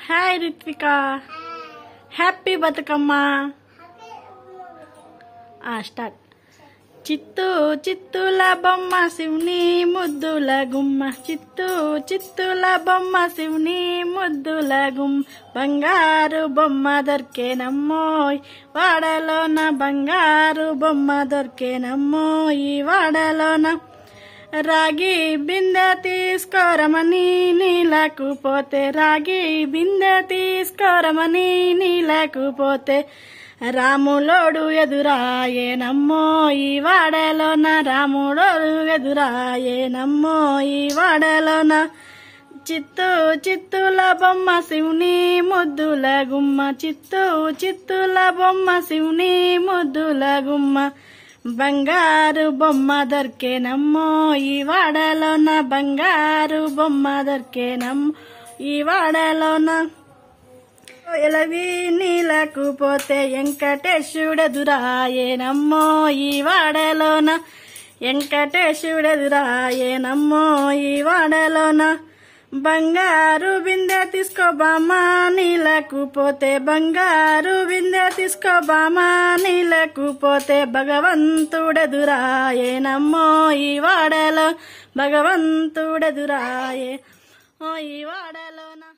hi Ritvika happy Bathukamma ఆ, start చిత్తూ చిత్తుల బొమ్మ శివుని ముద్దుల గుమ్మ చిత్తూ చిత్తుల బొమ్మ శివుని ముద్దుల గుమ్మ బంగారు బొమ్మ దొరికేనమ్మోయ్ వాడలోన బంగారు బొమ్మ దొరికేనమ్మోయ్ ఈ వాడలోన రాగి బిందె తీసుకోరమని నీలకు పోతే రాగి బిందె తీసుకోరమని నీలకు పోతే రాములోడు ఎదురాయేనమ్మో ఈ వాడలోన రాములోడు ఎదురాయేనమ్మో ఈ వాడలోన చిత్తూ చిత్తుల బొమ్మ శివుని ముద్దుల గుమ్మ చిత్తూ చిత్తుల బొమ్మ శివుని ముద్దుల గుమ్మ బంగారు బొమ్మ దొరికేనమ్మో ఈ వాడలోన బంగారు బొమ్మ దొరికేనమ్మో ఈ వాడలోన ఎలవి నీలకు పోతే వెంకటేశుడెదురాయేనమ్మో ఈ వాడలోన వెంకటేశుడెదురాయేనమ్మో ఈ వాడలోన బంగారు బిందె తీసుకోబామా నీలకు పోతే బంగారు బిందె తీసుకోబామా నీలకు పోతే భగవంతుడెదురాయేనమ్మో ఈ వాడలో భగవంతుడెదురాయే ఓ ఈ వాడలోన